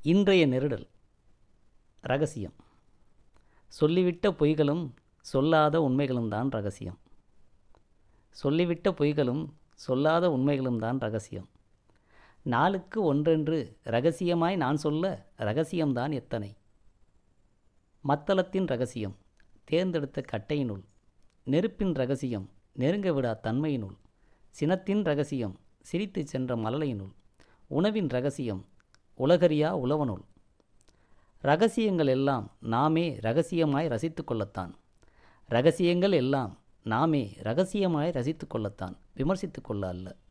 இன்றைய நெருடல் ரகசியம் சொல்லிவிட்ட பொய்களும் சொல்லாத உண்மைகளும் தான் ரகசியம் சொல்லிவிட்ட பொய்களும் சொல்லாத உண்மைகளும் தான் ரகசியம் நாளுக்கு ஒன்றென்று ரகசியமாய் நான் சொல்ல ரகசியம்தான் எத்தனை மத்தளத்தின் ரகசியம் தேர்ந்தெடுத்த கட்டையினுள் நெருப்பின் ரகசியம் நெருங்க விடா தன்மையினுள் சினத்தின் ரகசியம் சிரித்துச் சென்ற மலலையினுள் உணவின் ரகசியம் உலகறியா உழவனுள் ரகசியங்கள் எல்லாம் நாமே ரகசியமாய் ரசித்து கொள்ளத்தான் ரகசியங்கள் எல்லாம் நாமே ரகசியமாய் ரசித்து கொள்ளத்தான் விமர்சித்து கொள்ள அல்ல